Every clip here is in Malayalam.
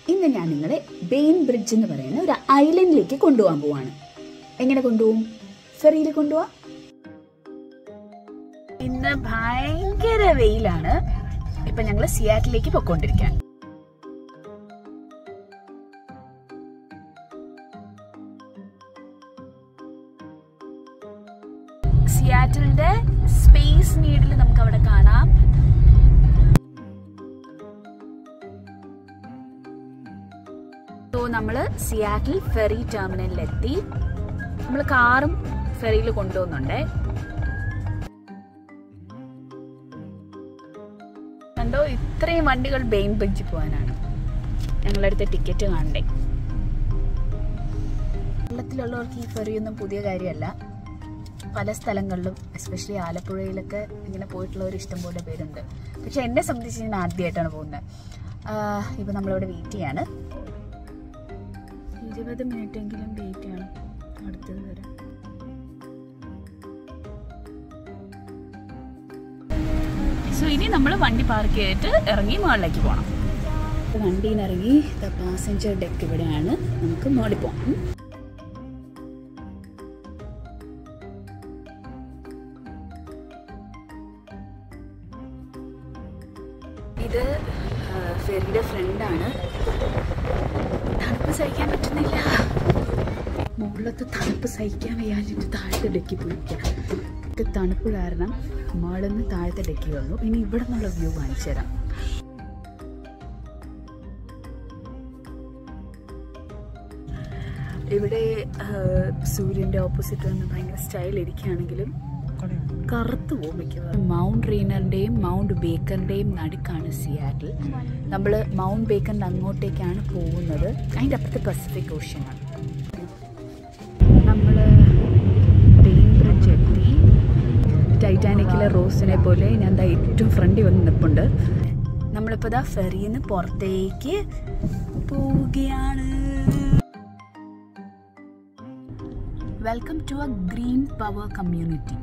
ഇന്ന് ഞാൻ നിങ്ങളെ ബെയിൻ ബ്രിഡ്ജ് എന്ന് പറയുന്ന ഒരു ഐലൻഡിലേക്ക് കൊണ്ടുപോകാൻ പോവാണ് എങ്ങനെ കൊണ്ടുപോകും ഫെറിയിൽ കൊണ്ടുപോവാ ഇന്ന് ഭയങ്കര വെയിലാണ് ഇപ്പൊ ഞങ്ങള് സിയാറ്റിലേക്ക് പൊക്കോണ്ടിരിക്കാൻ സിയാറ്റിലിന്റെ സ്പേസ് നീഡിൽ നമുക്ക് അവിടെ കാണാം സോ നമ്മള് സിയാറ്റിൽ ഫെറി ടെർമിനലിലെത്തി നമ്മൾ കാറും ഫെറിയിൽ കൊണ്ടുപോകുന്നുണ്ടേ കണ്ടോ ഇത്രയും വണ്ടികൾ ബെയിൻ ബ്രിഡ്ജിൽ പോകാനാണ് ഞങ്ങളടുത്ത ടിക്കറ്റ് കാണണ്ടേ കേരളത്തിലുള്ളവർക്ക് ഈ ഫെറി ഒന്നും പുതിയ കാര്യമല്ല പല സ്ഥലങ്ങളിലും എസ്പെഷ്യലി ആലപ്പുഴയിലൊക്കെ ഇങ്ങനെ പോയിട്ടുള്ളവർ ഇഷ്ടംപോലെ പേരുണ്ട് പക്ഷെ എന്നെ സംബന്ധിച്ച് ഞാൻ ആദ്യമായിട്ടാണ് പോകുന്നത് ഇപ്പം നമ്മളിവിടെ വെയിറ്റ് ചെയ്യാണ് ഇരുപത് മിനിറ്റ് എങ്കിലും വെയിറ്റ് ചെയ്യണം അടുത്തത് വരെ സോ ഇനി നമ്മൾ വണ്ടി പാർക്ക് ചെയ്തിട്ട് ഇറങ്ങി മുകളിലേക്ക് പോകണം വണ്ടിയിൽ നിന്ന് ഇറങ്ങി പാസഞ്ചർ ഡെക്ക് ഇവിടെയാണ് നമുക്ക് മുകളിൽ പോകാം ഉം. ഇത് ഫെറിയുടെ ഫ്രണ്ടാണ് തണുപ്പ് സഹിക്കാൻ പറ്റുന്നില്ല മുകളിലത്തെ തണുപ്പ് സഹിക്കാൻ വയ്യാഞ്ഞിട്ട് താഴത്തെ ഡെക്കി പോയിരിക്കാം ഇത് തണുപ്പ് കാരണം മുകളിൽ നിന്ന് താഴത്തെ ഡെക്കി വന്നു ഇനി ഇവിടെ നിന്നുള്ള വ്യൂ കാണിച്ചു തരാം ഇവിടെ ആ, സൂര്യന്റെ ഓപ്പോസിറ്റ് വന്ന് ഭയങ്കര സ്റ്റൈൽ ഇരിക്കുകയാണെങ്കിലും കറുത്തു പോകും മിക്കവാറും മൗണ്ട് റീനറിന്റെയും മൗണ്ട് ബേക്കറിന്റെയും നടുക്കാണ് സിയാറ്റിൽ നമ്മൾ മൗണ്ട് ബേക്കറിന്റെ അങ്ങോട്ടേക്കാണ് പോകുന്നത് അതിൻ്റെ അപ്പുറത്ത് പസഫിക് ഓഷ്യനാണ് നമ്മൾ ബെയിൻ ബ്രിഡ്ജ് എത്തി ടൈറ്റാനിക്കിലെ റോസിനെ പോലെ ഞാൻ ദാ ഏറ്റവും ഫ്രണ്ടിൽ വന്ന് നിൽപ്പുണ്ട് നമ്മളിപ്പോൾ ദാ ഫെറിയിൽ നിന്ന് പുറത്തേക്ക് പോവുകയാണ് welcome to a green power community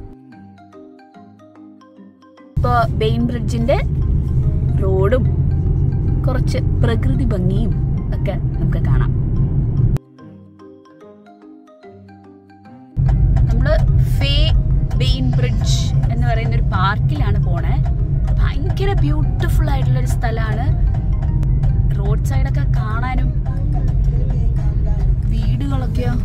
ഇപ്പോൾ ബെയിൻ ബ്രിഡ്ജിന്റെ റോഡും കുറച്ച് പ്രകൃതി ഭംഗിയും ഒക്കെ നമുക്ക് കാണാം നമ്മള് ഫേ ബെയിൻ ബ്രിഡ്ജ് എന്ന് പറയുന്ന ഒരു പാർക്കിലാണ് പോണേ ഭയങ്കര ബ്യൂട്ടിഫുൾ ആയിട്ടുള്ള ഒരു സ്ഥലമാണ് റോഡ് സൈഡൊക്കെ കാണാനും വീടുകളൊക്കെയോ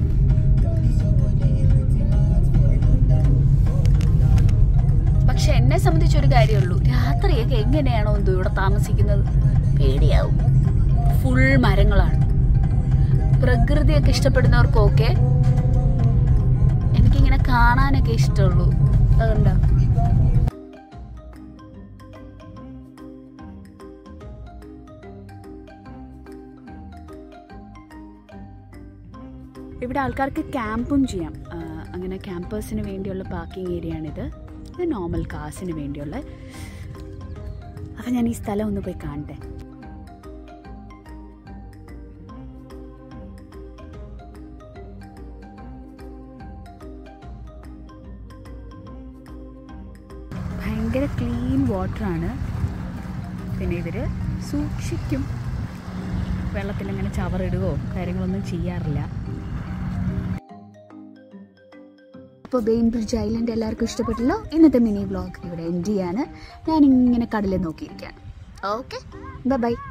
പക്ഷെ എന്നെ സംബന്ധിച്ച് ഒരു കാര്യമുള്ളൂ രാത്രിയൊക്കെ എങ്ങനെയാണോ എന്തോ ഇവിടെ താമസിക്കുന്നത് പേടിയാവും ഫുൾ മരങ്ങളാണ് പ്രകൃതിയൊക്കെ ഇഷ്ടപ്പെടുന്നവർക്കൊക്കെ എനിക്കിങ്ങനെ കാണാനൊക്കെ ഇഷ്ടമുള്ളൂ അതുകൊണ്ടാ ഇവിടെ ആൾക്കാർക്ക് ക്യാമ്പും ചെയ്യാം ആ, അങ്ങനെ ക്യാമ്പേഴ്സിന് വേണ്ടിയുള്ള പാർക്കിംഗ് ഏരിയ ആണിത് ഇത് നോർമൽ കാസിന് വേണ്ടിയുള്ള അപ്പം ഞാൻ ഈ സ്ഥലം ഒന്ന് പോയി കാണട്ടെ ഭയങ്കര ക്ലീൻ വാട്ടറാണ് പിന്നെ ഇവർ സൂക്ഷിക്കും വെള്ളത്തിൽ അങ്ങനെ ചവറിടുകയോ കാര്യങ്ങളൊന്നും ചെയ്യാറില്ല അപ്പോൾ ബെയിൻ ബ്രിഡ്ജ് ഐലൻഡ് എല്ലാവർക്കും ഇഷ്ടപ്പെട്ടല്ലോ ഇന്നത്തെ മിനി വ്ളോഗ് ഇവിടെ എൻഡ് ചെയ്യാണ് ഞാൻ ഇങ്ങനെ കടലിൽ നോക്കിയിരിക്കുകയാണ് ഓക്കെ ബൈ